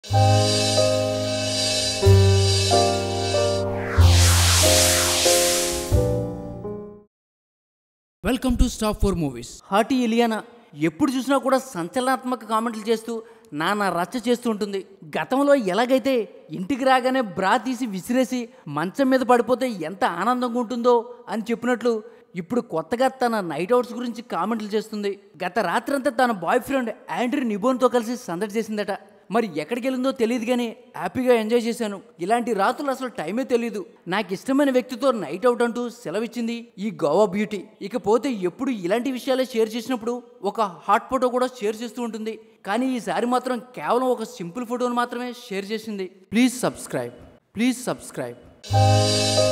welcome to stop four movies hottie Ileana ఎప్పుడు చూసినా కూడా సంచలనాత్మక కామెంట్లు చేస్తూ నానా రచ్చ చేస్తూ ఉంటుంది గతంలో ఎలాగైతే ఇంటికి రాగానే బ్రా తీసి విసిరేసి మంచం మీద పడిపోతే ఎంత ఆనందంగా ఉంటుందో అని చెప్పినట్లు ఇప్పుడు కొత్తగా తన నైట్ అవుట్స్ గురించి కామెంట్లు చేస్తుంది గత రాత్రంతా తన బాయ్ ఫ్రెండ్ ఆండ్రీ నిబోన్తో కలిసి సందడి చేసిందట మరి ఎక్కడికి వెళ్ళిందో తెలియదు కానీ హ్యాపీగా ఎంజాయ్ చేశాను ఇలాంటి రాత్రులు అసలు టైమే తెలియదు నాకు ఇష్టమైన వ్యక్తితో నైట్ అవుట్ అంటూ సెలవిచ్చింది ఈ గోవా బ్యూటీ ఇకపోతే ఎప్పుడు ఇలాంటి విషయాలే షేర్ చేసినప్పుడు ఒక హాట్ ఫోటో కూడా షేర్ చేస్తూ ఉంటుంది కానీ ఈసారి మాత్రం కేవలం ఒక సింపుల్ ఫోటోను మాత్రమే షేర్ చేసింది ప్లీజ్ సబ్స్క్రైబ్ ప్లీజ్ సబ్స్క్రైబ్